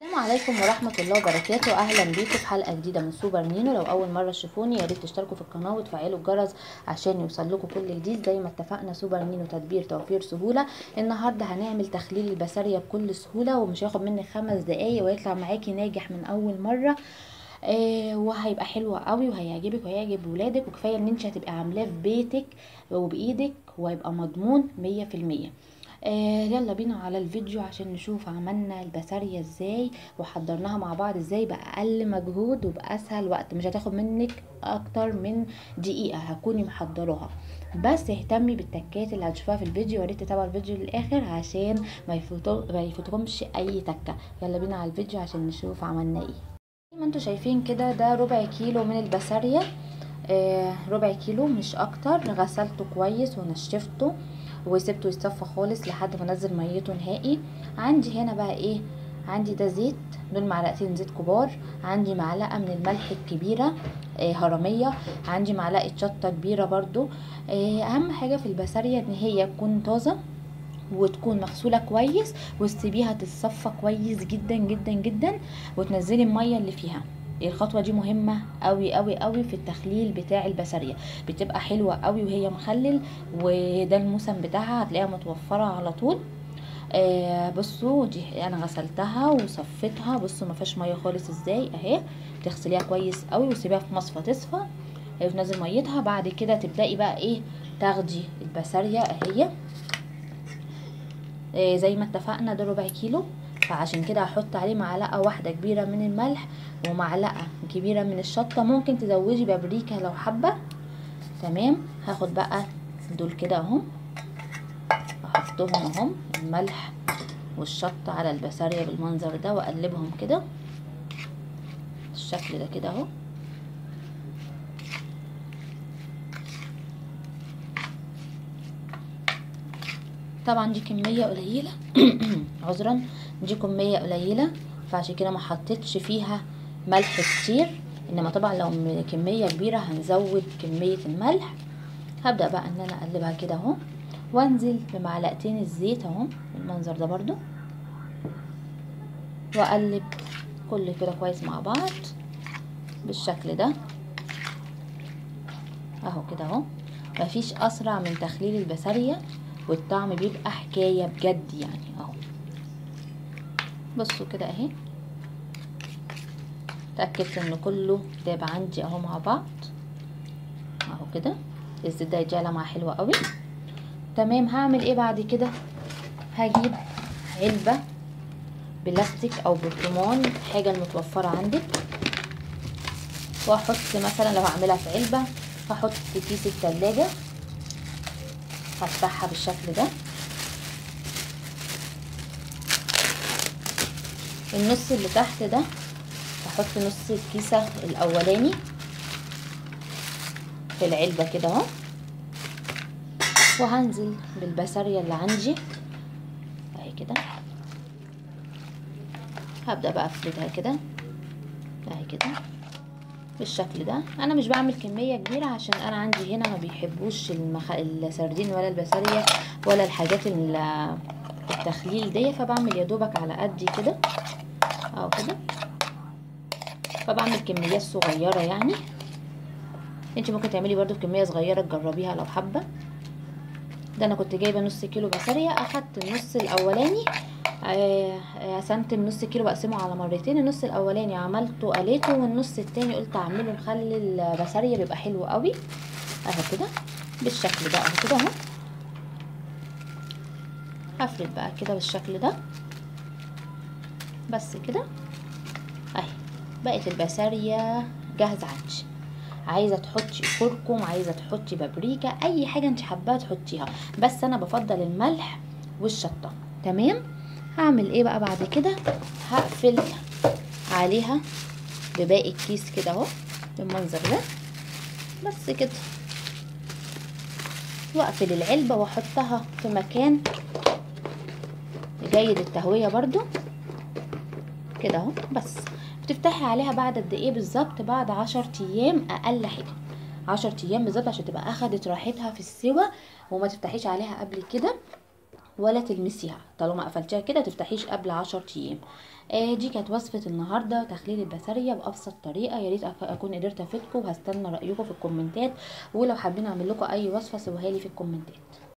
السلام عليكم ورحمة الله وبركاته أهلا بيكم في حلقة جديدة من سوبر نينو لو أول مرة تشوفوني يا ريت تشتركوا في القناة وتفعلوا الجرس عشان يوصل لكم كل جديد زي ما اتفقنا سوبر نينو تدبير توفير سهولة النهاردة هنعمل تخليل البسارية بكل سهولة ومش هياخد منك خمس دقايق ويطلع معاكي ناجح من أول مرة آه وهيبقى حلو قوي وهيعجبك وهيعجب ولادك وكفايه ان انت هتبقى عاملاه في بيتك وبايدك وهيبقى مضمون مية في المية آه يلا بينا على الفيديو عشان نشوف عملنا البسارية ازاي وحضرناها مع بعض ازاي بأقل مجهود وبأسهل وقت مش هتاخد منك اكتر من دقيقة هكوني محضراها بس اهتمي بالتكات اللي هتشوفها في الفيديو وريت تتابعوا الفيديو للاخر عشان ما يفوتو ما يفوتكمش اي تكة يلا بينا على الفيديو عشان نشوف عملنا ايه زي ما انتوا شايفين كده ده ربع كيلو من البسارية آه ربع كيلو مش اكتر غسلته كويس ونشفته وسبته يصفى خالص لحد ما انزل ميته نهائي عندي هنا بقى ايه عندي ده زيت دول معلقتين زيت كبار عندي معلقه من الملح الكبيره آه هرميه عندي معلقه شطه كبيره برضو آه اهم حاجه في البسارية ان هي تكون طازه وتكون مغسوله كويس وتسيبيها تتصفى كويس جدا جدا جدا وتنزلي الميه اللي فيها الخطوه دي مهمه قوي قوي قوي في التخليل بتاع البسارية بتبقى حلوه قوي وهي مخلل وده الموسم بتاعها هتلاقيها متوفره على طول آه بصوا دي انا غسلتها وصفيتها بصوا ما فيهاش ميه خالص ازاي اهي تغسليها كويس قوي وتسيبيها في مصفى تصفى وتنزل ميتها بعد كده تبداي بقى ايه تاخدي البسارية اهي آه زي ما اتفقنا ده ربع كيلو فعشان كده هحط عليه معلقه واحده كبيره من الملح ومعلقه كبيره من الشطه ممكن تزودي بابريكا لو حابه تمام هاخد بقى دول كده اهو احطهم اهم الملح والشطه على البسارية بالمنظر ده واقلبهم كده الشكل ده كده اهو طبعا دي كميه قليله عذرا دي كميه قليله فعشان كده ما حطيتش فيها ملح كتير انما طبعا لو كميه كبيره هنزود كميه الملح هبدا بقى ان انا اقلبها كده اهو وانزل بمعلقتين الزيت اهو بالمنظر ده برضو واقلب كل كده كويس مع بعض بالشكل ده اهو كده اهو مفيش اسرع من تخليل البسارية والطعم بيبقى حكاية بجد يعني اهو بصوا كده اهي اتأكدت ان كله داب عندي اهو مع بعض اهو كده الزيت ده يجي لمعة حلوة قوي تمام هعمل ايه بعد كده هجيب علبة بلاستيك او برطمان حاجة المتوفرة عندك واحط مثلا لو هعملها في علبة هحط كيس التلاجة هفتحها بالشكل ده النص اللي تحت ده هحط نص الكيسة الاولاني في العلبة كده اهو وهنزل بالبسارية اللي عندي اهي كده هبدأ بقى افردها كده اهي كده بالشكل ده انا مش بعمل كميه كبيره عشان انا عندي هنا ما بيحبوش المخ... السردين ولا البسارية ولا الحاجات التخليل دي فبعمل يا دوبك على قدي كده اهو كده فبعمل كميات صغيره يعني انت ممكن تعملي برضو كميه صغيره تجربيها لو حابه ده انا كنت جايبه نص كيلو بسارية اخدت النص الاولاني قسمت النص كيلو بقسمه على مرتين النص الاولاني عملته قليته والنص التاني قلت اعمله مخلي البسارية بيبقى حلو قوي اهو كده بالشكل ده اهو كده اهو هفرد بقى كده بالشكل ده بس كده اهي بقت البسارية جاهزة عندي عايزه تحطي كركم عايزه تحطي بابريكا اي حاجه انت حباها تحطيها بس انا بفضل الملح والشطه تمام هعمل ايه بقى بعد كده هقفل عليها بباقي الكيس كده اهو بالمنظر ده بس كده واقفل العلبه واحطها في مكان جيد التهويه برضو كده اهو بس بتفتحي عليها بعد قد ايه بالظبط بعد عشر ايام اقل حاجه عشر ايام بالظبط عشان تبقى اخدت راحتها في السوا وما تفتحيش عليها قبل كده ولا تلمسيها طالما قفلتيها كده تفتحيش قبل عشر ايام آه دي كانت وصفة النهاردة تخليل البسارية بأبسط طريقة يا ريت أك- أكون قدرت أفيدكم وهستنى رأيكم في الكومنتات ولو حابين أعمل لكم أي وصفة سيبوها لي في الكومنتات